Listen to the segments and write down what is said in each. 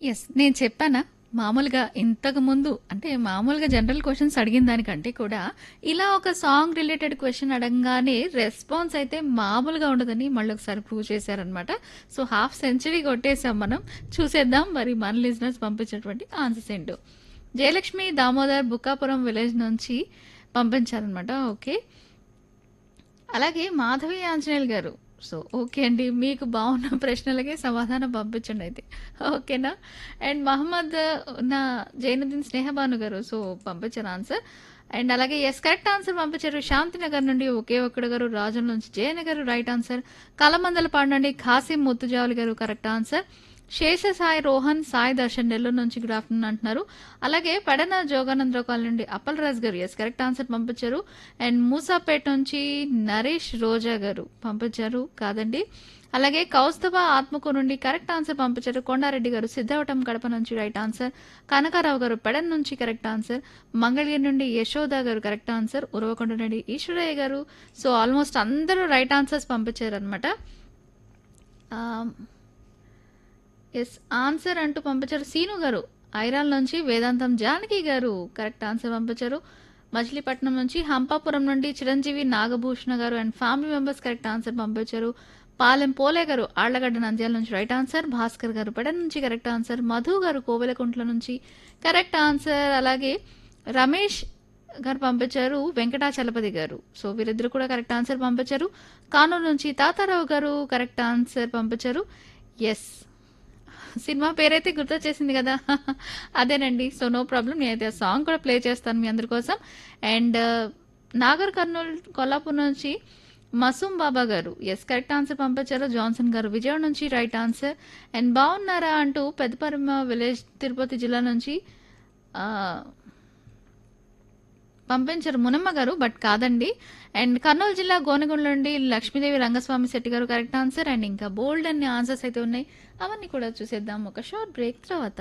Yes. నేను చెప్పానా? మామూలుగా ఇంతకు ముందు అంటే మామూలుగా జనరల్ క్వెషన్స్ అడిగిన దానికంటే కూడా ఇలా ఒక సాంగ్ రిలేటెడ్ క్వెషన్ అడగంగానే రెస్పాన్స్ అయితే మామూలుగా ఉండదని మళ్ళొకసారి ప్రూవ్ చేశారనమాట. సో, హాఫ్ సెంచరీ కొట్టేసాం మనం. చూసేద్దాం మరి మన లిజనర్స్ పంపించినటువంటి ఆన్సర్స్ ఏంటో. జయలక్ష్మి దామోదర్ బుక్కాపురం విలేజ్ నుంచి పంపించారనమాట. ఓకే. అలాగే మాధవి ఆంజనేయులు గారు. సో, ఓకే అండి. మీకు బావున్న ప్రశ్నలకే సమాధానం పంపించండి అయితే. ఓకేనా? అండ్ మహమ్మద్ నా జైనుద్దీన్ స్నేహబాను గారు. సో, పంపించారు ఆన్సర్. అండ్ అలాగే యెస్ కరెక్ట్ ఆన్సర్ పంపించారు. శాంతినగర్ నుండి ఒకే ఒక్కడు గారు, రాజం నుంచి జయన గారు రైట్ ఆన్సర్. కలమందలపాడు నుండి ఖాసిం ముత్తుజావలి గారు కరెక్ట్ ఆన్సర్. శేష సాయి రోహన్, సాయి దర్శన్ నెల్లూరు నుంచి గుడ్ ఆఫ్టర్నూన్ అంటున్నారు. అలాగే పెడన జోగానందరావు కాలనీ నుండి అప్పలరాజు గారు యెస్ కరెక్ట్ ఆన్సర్ పంపించారు. అండ్ మూసాపేట్ నుంచి నరేష్ రోజా గారు పంపించారు. కాదండి. అలాగే కౌస్తభ ఆత్మకూరు నుండి కరెక్ట్ ఆన్సర్ పంపించారు. కొండారెడ్డి గారు సిద్ధవటం కడప నుంచి రైట్ ఆన్సర్. కనకారావు గారు పెడన్ నుంచి కరెక్ట్ ఆన్సర్. మంగళగిరి నుండి యశోద గారు కరెక్ట్ ఆన్సర్. ఉరవకొండ నుండి ఈశ్వరయ్య గారు. సో, ఆల్మోస్ట్ అందరూ రైట్ ఆన్సర్స్ పంపించారనమాట. ఆహ్, యెస్ ఆన్సర్ అంటూ పంపించారు సీను గారు. ఐరాల నుంచి వేదాంతం జానకి గారు కరెక్ట్ ఆన్సర్ పంపించారు. మచిలీపట్నం నుంచి హంపాపురం నుండి చిరంజీవి నాగభూషణ గారు and family members correct answer పంపించారు. పాలెం పోలే గారు ఆళ్లగడ్డ నంద్యాల నుంచి రైట్ ఆన్సర్. భాస్కర్ గారు పెడన్ నుంచి కరెక్ట్ ఆన్సర్. మధు గారు కోవెలకుంట్ల నుంచి కరెక్ట్ ఆన్సర్. అలాగే రమేష్ గారు పంపించారు. వెంకటాచలపతి గారు. సో, వీరిద్దరు కూడా కరెక్ట్ ఆన్సర్ పంపించారు. కానూరు నుంచి తాతారావు గారు కరెక్ట్ ఆన్సర్ పంపించారు. యెస్. సినిమా పేరైతే గుర్తొచ్చేసింది కదా! అదేనండి. So, no problem. నేనైతే ఆ సాంగ్ కూడా ప్లే చేస్తాను మీ అందరి కోసం. అండ్ నాగర్ కర్నూల్ కొల్లాపూర్ నుంచి మసూమ్ బాబా గారు యెస్ కరెక్ట్ ఆన్సర్ పంపించారు. జాన్సన్ గారు విజయవాడ నుంచి రైట్ ఆన్సర్. అండ్ బావున్నారా అంటూ పెద్దపరమ విలేజ్ తిరుపతి జిల్లా నుంచి ఆహ్, పంపించారు మునమ్మ గారు. బట్ కాదండి. అండ్ కర్నూలు జిల్లా గోనెగొండ నుండి లక్ష్మీదేవి రంగస్వామి శెట్టి గారు కరెక్ట్ ఆన్సర్. అండ్ ఇంకా బోల్డ్ అన్ని ఆన్సర్స్ అయితే ఉన్నాయి. అవన్నీ కూడా చూసేద్దాం ఒక షార్ట్ బ్రేక్ తర్వాత.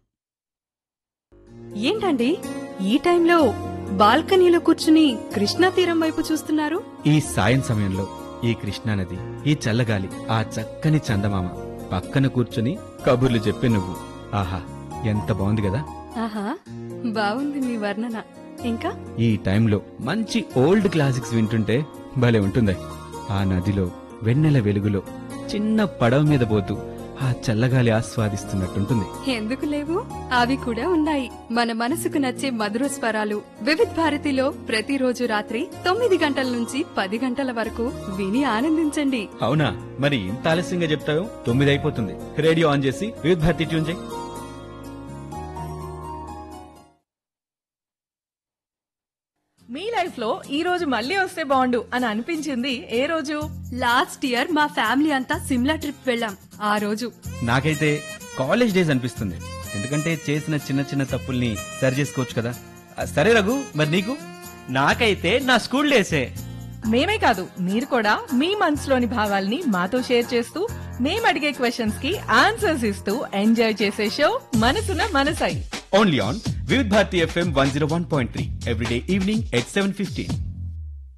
ఏంటండి ఈ టైంలో బాల్కనీలో కూర్చుని కృష్ణా తీరం వైపు చూస్తున్నారు ఈ సాయం సమయంలో ఈ కృష్ణానది ఈ చల్లగాలి ఆ చక్కని చందమామ పక్కన కూర్చుని కబుర్లు చెప్పే నువ్వు ఆహా ఎంత బాగుంది కదా ఆహా బాగుంది మీ వర్ణన ఇంకా ఈ టైంలో మంచి ఓల్డ్ క్లాసిక్స్ వింటుంటే భలే ఉంటుంది ఆ నదిలో వెన్నెల వెలుగులో చిన్న పడవ మీద పోతూ ఆ చల్లగాలి ఆస్వాదిస్తున్నట్టుంటుంది ఎందుకు లేవు అవి కూడా ఉన్నాయి మన మనసుకు నచ్చే మధుర స్వరాలు వివిధ్ భారతిలో ప్రతిరోజు రాత్రి తొమ్మిది గంటల నుంచి పది గంటల వరకు విని ఆనందించండి అవునా మరి ఇంత ఆలస్యంగా చెప్తావు తొమ్మిది అయిపోతుంది రేడియో ఆన్ చేసి వివిధ భారతి ట్యూన్ చేయి మీ లైఫ్ లో ఈ రోజు మళ్ళీ వస్తే బాగుండు అని అనిపించింది ఏ రోజు లాస్ట్ ఇయర్ మా ఫ్యామిలీ అంతా సిమ్లా ట్రిప్ వెళ్ళాం ఆ రోజు నాకైతే కాలేజ్ డేస్ అనిపిస్తుంది ఎందుకంటే చేసిన చిన్న చిన్న తప్పుల్ని సరి చేసుకోవచ్చు కదా ఆ, సరే రఘు మరి నీకు నాకైతే నా స్కూల్ డేసే మేమే కాదు మీరు కూడా మీ మనసులోని భావాల్ని మాతో షేర్ చేస్తూ మేము అడిగే క్వశ్చన్స్ కి ఆన్సర్స్ ఇస్తూ ఎంజాయ్ చేసే show Manasuna Manasai only on Vividh Bharati FM one zero one point three everyday evening at seven fifteen